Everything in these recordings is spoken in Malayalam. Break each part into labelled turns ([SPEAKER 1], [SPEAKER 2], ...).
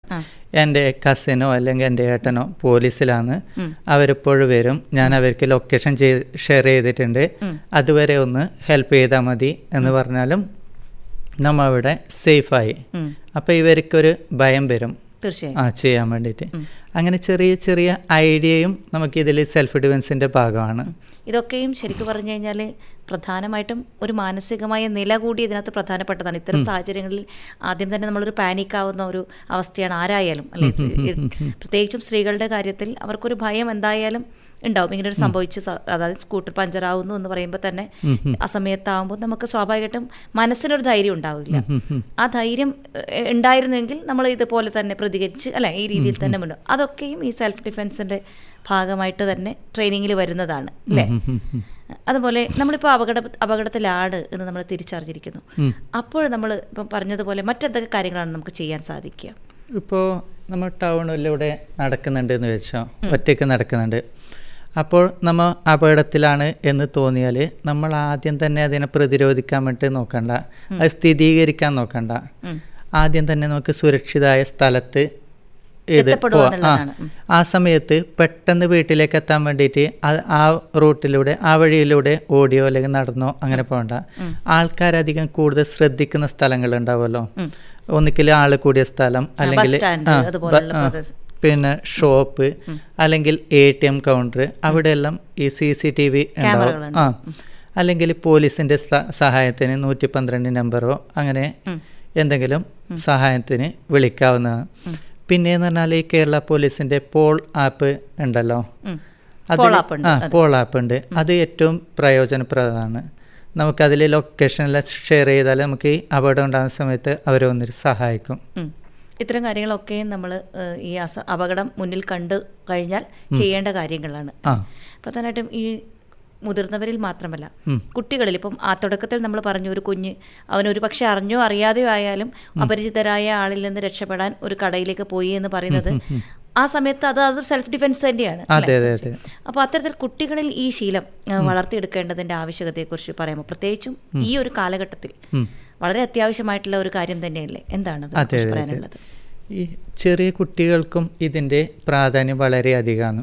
[SPEAKER 1] എൻ്റെ കസിനോ അല്ലെങ്കിൽ എൻ്റെ ഏട്ടനോ പോലീസിലാണ് അവരെപ്പോഴും വരും ഞാൻ അവർക്ക് ലൊക്കേഷൻ ചെയ്ത് ഷെയർ ചെയ്തിട്ടുണ്ട് അതുവരെ ഒന്ന് ഹെൽപ്പ് ചെയ്താൽ മതി എന്ന് പറഞ്ഞാലും നമ്മ അവിടെ സേഫായി അപ്പോൾ ഇവർക്കൊരു ഭയം വരും
[SPEAKER 2] തീർച്ചയായും
[SPEAKER 1] ആ ചെയ്യാൻ വേണ്ടിയിട്ട് അങ്ങനെ ചെറിയ ചെറിയ ഐഡിയയും നമുക്കിതിൽ സെൽഫ് ഡിഫൻസിൻ്റെ ഭാഗമാണ്
[SPEAKER 2] ഇതൊക്കെയും ശരിക്കും പറഞ്ഞു കഴിഞ്ഞാൽ പ്രധാനമായിട്ടും ഒരു മാനസികമായ നില കൂടി ഇതിനകത്ത് പ്രധാനപ്പെട്ടതാണ് ഇത്തരം സാഹചര്യങ്ങളിൽ ആദ്യം തന്നെ നമ്മളൊരു പാനിക് ആവുന്ന ഒരു അവസ്ഥയാണ് ആരായാലും അല്ലെ പ്രത്യേകിച്ചും സ്ത്രീകളുടെ കാര്യത്തിൽ അവർക്കൊരു ഭയം എന്തായാലും ഉണ്ടാവും ഇങ്ങനെ ഒരു സംഭവിച്ച് സ- അതായത് സ്കൂട്ടർ പഞ്ചറാവുന്നു എന്ന് പറയുമ്പോൾ തന്നെ ആ സമയത്താവുമ്പോൾ നമുക്ക് സ്വാഭാവികമായിട്ടും മനസ്സിനൊരു ധൈര്യം ഉണ്ടാവില്ല ആ ധൈര്യം ഏഹ്, ഉണ്ടായിരുന്നെങ്കിൽ നമ്മൾ ഇതുപോലെ തന്നെ പ്രതികരിച്ച് അല്ലെ ഈ രീതിയിൽ തന്നെ മുന്നോട്ട് അതൊക്കെയും ഈ സെൽഫ് ഡിഫെൻസിന്റെ ഭാഗമായിട്ട് തന്നെ ട്രെയിനിങ്ങിൽ വരുന്നതാണ് അല്ലേ അതുപോലെ നമ്മളിപ്പോൾ അപകട അപകടത്തിലാണ് എന്ന് നമ്മൾ തിരിച്ചറിഞ്ഞിരിക്കുന്നു അപ്പോൾ നമ്മൾ ഇപ്പം പറഞ്ഞതുപോലെ മറ്റെന്തൊക്കെ കാര്യങ്ങളാണ് നമുക്ക് ചെയ്യാൻ സാധിക്കുക
[SPEAKER 1] ഇപ്പോൾ നമ്മൾ ടൗണിലൂടെ നടക്കുന്നുണ്ട് എന്ന് വെച്ചോ ഒറ്റയ്ക്ക് നടക്കുന്നുണ്ട് അപ്പോൾ നമ്മൾ അപകടത്തിലാണ് എന്ന് തോന്നിയാൽ നമ്മൾ ആദ്യം തന്നെ അതിനെ പ്രതിരോധിക്കാൻ വേണ്ടി നോക്കണ്ട അത് സ്ഥിരീകരിക്കാൻ നോക്കണ്ട ആദ്യം തന്നെ നമുക്ക് സുരക്ഷിതമായ സ്ഥലത്ത് ഇത്
[SPEAKER 2] എത്തപ്പെടുക
[SPEAKER 1] പോവാം. ആ
[SPEAKER 2] എന്നുള്ളതാണ്. ഉം.
[SPEAKER 1] ആ സമയത്ത് പെട്ടെന്ന് വീട്ടിലേക്ക് എത്താൻ വേണ്ടിയിട്ട് ആ- ആ റൂട്ടിലൂടെ ആ വഴിയിലൂടെ ഓടിയോ അല്ലെങ്കിൽ നടന്നോ അങ്ങനെ പോകണ്ട ആൾക്കാരധികം കൂടുതൽ ശ്രദ്ധിക്കുന്ന സ്ഥലങ്ങൾ ഉണ്ടാവുമല്ലോ ഒന്നിക്കൽ ആള് കൂടിയ സ്ഥലം അല്ലെങ്കിൽ
[SPEAKER 2] സ്റ്റാൻഡ്
[SPEAKER 1] ആ,
[SPEAKER 2] അതുപോലുള്ള
[SPEAKER 1] ബ- ആ,
[SPEAKER 2] പ്രദേശം.
[SPEAKER 1] പിന്നെ ഷോപ്പ് അല്ലെങ്കിൽ എ ടി എം കൗണ്ടർ അവിടെയെല്ലാം ഈ സി സി ടി വി ഉണ്ടാവും
[SPEAKER 2] ക്യാമറകളുണ്ട്.
[SPEAKER 1] ആ അല്ലെങ്കിൽ പോലീസിന്റെ സ- സഹായത്തിന് നൂറ്റി പന്ത്രണ്ട് നമ്പറോ അങ്ങനെ എന്തെങ്കിലും സഹായത്തിന് വിളിക്കാവുന്നതാണ് പിന്നെ എന്ന് പറഞ്ഞാൽ ഈ കേരള പോലീസിന്റെ പോൾ ആപ്പ് ഉണ്ടല്ലോ അതിൽ-
[SPEAKER 2] പോൾ ആപ്പ് ഉണ്ട്,
[SPEAKER 1] ആ പോൾ ആപ്പ് ഉണ്ട് അത് ഏറ്റവും പ്രയോജനപ്രദമാണ് നമുക്കതിൽ ലൊക്കേഷനെല്ലാം ഷെയർ ചെയ്താൽ നമുക്ക് ഈ അപകടം ഉണ്ടാകുന്ന സമയത്ത് അവരെ വന്നിട്ട് സഹായിക്കും
[SPEAKER 2] ഉം. ഇത്തരം കാര്യങ്ങളൊക്കെ നമ്മൾ ഈ അസ അപകടം മുന്നിൽ കണ്ടു കഴിഞ്ഞാൽ ചെയ്യേണ്ട കാര്യങ്ങളാണ്
[SPEAKER 1] ആ
[SPEAKER 2] പ്രധാനമായിട്ടും ഈ മുതിർന്നവരിൽ മാത്രമല്ല കുട്ടികളിൽ ഇപ്പം ആ തുടക്കത്തിൽ നമ്മൾ പറഞ്ഞു ഒരു കുഞ്ഞ് അവനൊരു പക്ഷെ അറിഞ്ഞോ അറിയാതെയോ ആയാലും അപരിചിതരായ ആളിൽ നിന്ന് രക്ഷപ്പെടാൻ ഒരു കടയിലേക്ക് പോയി എന്ന് പറയുന്നത് ആ സമയത്ത് അത് അത് സെൽഫ് ഡിഫെൻസ് തന്നെയാണ്
[SPEAKER 1] അതെ അതെ അതെ
[SPEAKER 2] അപ്പോൾ അത്തരത്തിൽ കുട്ടികളിൽ ഈ ശീലം ആ, വളർത്തിയെടുക്കേണ്ടതിന്റെ ആവശ്യകതയെക്കുറിച്ച് പറയുമ്പോൾ പ്രത്യേകിച്ചും ഈ ഒരു കാലഘട്ടത്തിൽ വളരെ അത്യാവശ്യമായിട്ടുള്ള ഒരു കാര്യം തന്നെയല്ലേ എന്താണ്
[SPEAKER 1] അതെ
[SPEAKER 2] അതിനെക്കുറിച്ച്
[SPEAKER 1] അതെ
[SPEAKER 2] പറയാനുള്ളത്
[SPEAKER 1] ഈ ചെറിയ കുട്ടികൾക്കും ഇതിൻ്റെ പ്രാധാന്യം വളരെ അധികമാണ്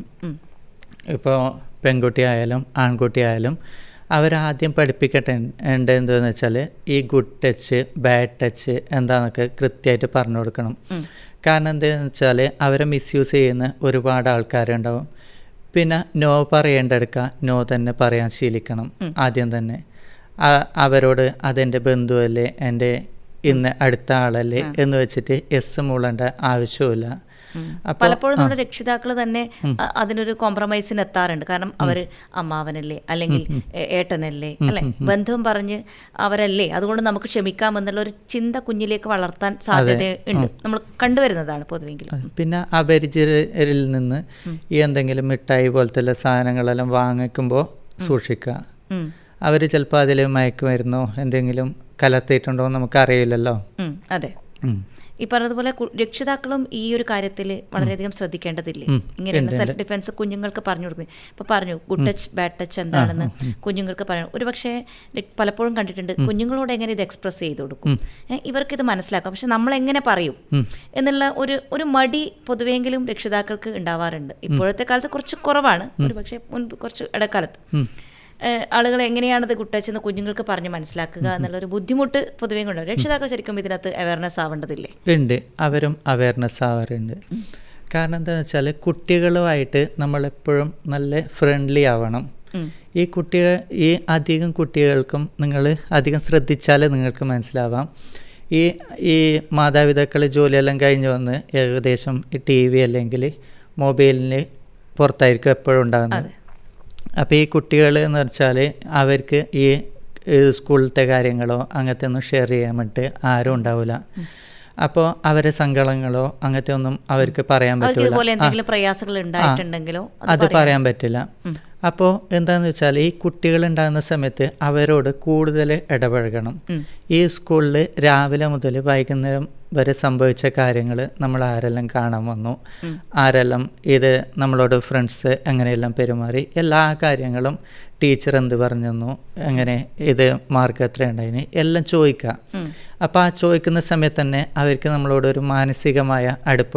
[SPEAKER 1] ഇപ്പോൾ പെൺകുട്ടി ആയാലും ആൺകുട്ടി ആയാലും അവരാദ്യം പഠിപ്പിക്കട്ടെ എന്താന്ന് വെച്ചാൽ ഈ ഗുഡ് ടച്ച് ബാഡ് ടച്ച് എന്താണെന്നൊക്കെ കൃത്യമായിട്ട് പറഞ്ഞു കൊടുക്കണം കാരണം എന്താണെന്ന് വെച്ചാൽ അവരെ മിസ്യൂസ് ചെയ്യുന്ന ഒരുപാട് ആൾക്കാരുണ്ടാവും പിന്നെ നോ പറയേണ്ടെടുക്കുക നോ തന്നെ പറയാൻ ശീലിക്കണം ആദ്യം തന്നെ ആ- അവരോട് അതെൻ്റെ ബന്ധുവല്ലേ എൻ്റെ ഇന്ന് അടുത്ത ആളല്ലേ എന്ന് വെച്ചിട്ട് എസ് മൂളേണ്ട ആവശ്യമില്ല അപ്പോൾ
[SPEAKER 2] പലപ്പോഴും നമ്മുടെ രക്ഷിതാക്കൾ തന്നെ അ- അതിനൊരു കോംപ്രമൈസിന് എത്താറുണ്ട് കാരണം അവർ അമ്മാവനല്ലേ അല്ലെങ്കിൽ ഏ- ഏട്ടനല്ലേ അല്ലെ ബന്ധം പറഞ്ഞ് അവരല്ലേ അതുകൊണ്ട് നമുക്ക് ക്ഷമിക്കാം എന്നുള്ള ഒരു ചിന്ത കുഞ്ഞിലേക്ക് വളർത്താൻ സാധ്യത ഉണ്ട് നമ്മൾ കണ്ടുവരുന്നതാണ് പൊതുവെങ്കിലും
[SPEAKER 1] പിന്നെ അപരിചിതരിൽ നിന്ന് ഈ എന്തെങ്കിലും മിഠായി പോലത്തെ സാധനങ്ങളെല്ലാം വാങ്ങിക്കുമ്പോൾ സൂക്ഷിക്കുക
[SPEAKER 2] ഉം.
[SPEAKER 1] അവർ ചിലപ്പോൾ അതിൽ മയക്കുമരുന്നോ എന്തെങ്കിലും കലർത്തിയിട്ടുണ്ടോ എന്ന് നമുക്കറിയില്ലല്ലോ
[SPEAKER 2] ഉം, അതെ
[SPEAKER 1] ഉം.
[SPEAKER 2] ഈ പറഞ്ഞതുപോലെ കു- രക്ഷിതാക്കളും ഈ ഒരു കാര്യത്തിൽ വളരെയധികം ശ്രദ്ധിക്കേണ്ടതില്ലേ ഇങ്ങനെയുള്ള സെൽഫ് ഡിഫെൻസ് കുഞ്ഞുങ്ങൾക്ക് പറഞ്ഞു കൊടുക്കുന്നത് ഇപ്പൊ പറഞ്ഞു ഗുഡ് ടച്ച് ബാഡ് ടച്ച് എന്താണെന്ന് കുഞ്ഞുങ്ങൾക്ക് പറയണം ഒരു പക്ഷേ ര- പലപ്പോഴും കണ്ടിട്ടുണ്ട് കുഞ്ഞുങ്ങളോട് എങ്ങനെ ഇത് എക്സ്പ്രസ് ചെയ്ത് കൊടുക്കും ഏ, ഇവർക്ക് ഇത് മനസ്സിലാക്കാം പക്ഷെ നമ്മൾ എങ്ങനെ പറയും എന്നുള്ള ഒരു ഒരു മടി പൊതുവെങ്കിലും രക്ഷിതാക്കൾക്ക് ഉണ്ടാവാറുണ്ട് ഇപ്പോഴത്തെ കാലത്ത് കുറച്ച് കുറവാണ് ഒരു പക്ഷേ മുൻപ് കുറച്ച് ഇടക്കാലത്ത് ഏഹ് ആളുകൾ എങ്ങനെയാണത് കുട്ടച്ചെന്ന് കുഞ്ഞുങ്ങൾക്ക് പറഞ്ഞ് മനസ്സിലാക്കുക എന്നുള്ള ഒരു ബുദ്ധിമുട്ട് പൊതുവേ കൊണ്ടുവരും രക്ഷിതാക്കൾ ശരിക്കും ഇതിനകത്ത് അവയർനെസ് ആവേണ്ടതില്ലേ
[SPEAKER 1] ഉണ്ട് അവരും അവയർനെസ് ആവാറുണ്ട് കാരണം എന്താണെന്ന് വെച്ചാൽ കുട്ടികളുമായിട്ട് നമ്മളെപ്പോഴും നല്ല ഫ്രണ്ട്ലി ആവണം ഈ കുട്ടികൾ ഈ അധികം കുട്ടികൾക്കും നിങ്ങൾ അധികം ശ്രദ്ധിച്ചാൽ നിങ്ങൾക്ക് മനസ്സിലാവാം ഈ ഈ മാതാപിതാക്കൾ ജോലിയെല്ലാം കഴിഞ്ഞ് വന്ന് ഏകദേശം ടി വി അല്ലെങ്കിൽ മൊബൈലിന് പുറത്തായിരിക്കും എപ്പോഴും ഉണ്ടാകുന്നത് അപ്പോൾ ഈ കുട്ടികൾ എന്ന് വെച്ചാൽ അവർക്ക് ഈ ഏഹ് സ്കൂളിലത്തെ കാര്യങ്ങളോ അങ്ങനത്തെ ഒന്നും ഷെയർ ചെയ്യാൻ വേണ്ടിയിട്ട് ആരും ഉണ്ടാവില്ല അപ്പോൾ അവരെ സങ്കടങ്ങളോ അങ്ങനത്തെ ഒന്നും അവർക്ക് പറയാൻ
[SPEAKER 2] അവർക്ക്
[SPEAKER 1] പറ്റില്ല
[SPEAKER 2] ഇതുപോലെ എന്തെങ്കിലും പ്രയാസങ്ങൾ ഉണ്ടായിട്ടുണ്ടെങ്കിലോ
[SPEAKER 1] അത് പറയാൻ പറ്റില്ല അപ്പോൾ എന്താന്ന് വെച്ചാൽ ഈ കുട്ടികൾ ഉണ്ടാകുന്ന സമയത്ത് അവരോട് കൂടുതൽ ഇടപഴകണം ഈ സ്കൂളിൽ രാവിലെ മുതൽ വൈകുന്നേരം വരെ സംഭവിച്ച കാര്യങ്ങൾ നമ്മൾ ആരെല്ലാം കാണാൻ വന്നു ആരെല്ലാം ഇത് നമ്മളോട് ഫ്രണ്ട്സ് എങ്ങനെയെല്ലാം പെരുമാറി എല്ലാ കാര്യങ്ങളും ടീച്ചർ എന്ത് പറഞ്ഞു എങ്ങനെ ഇത് മാർക്ക് എത്ര ഉണ്ടായിന് എല്ലാം ചോദിക്കുക അപ്പോൾ ആ ചോദിക്കുന്ന സമയത്ത് തന്നെ അവർക്ക് നമ്മളോട് ഒരു മാനസികമായ അടുപ്പം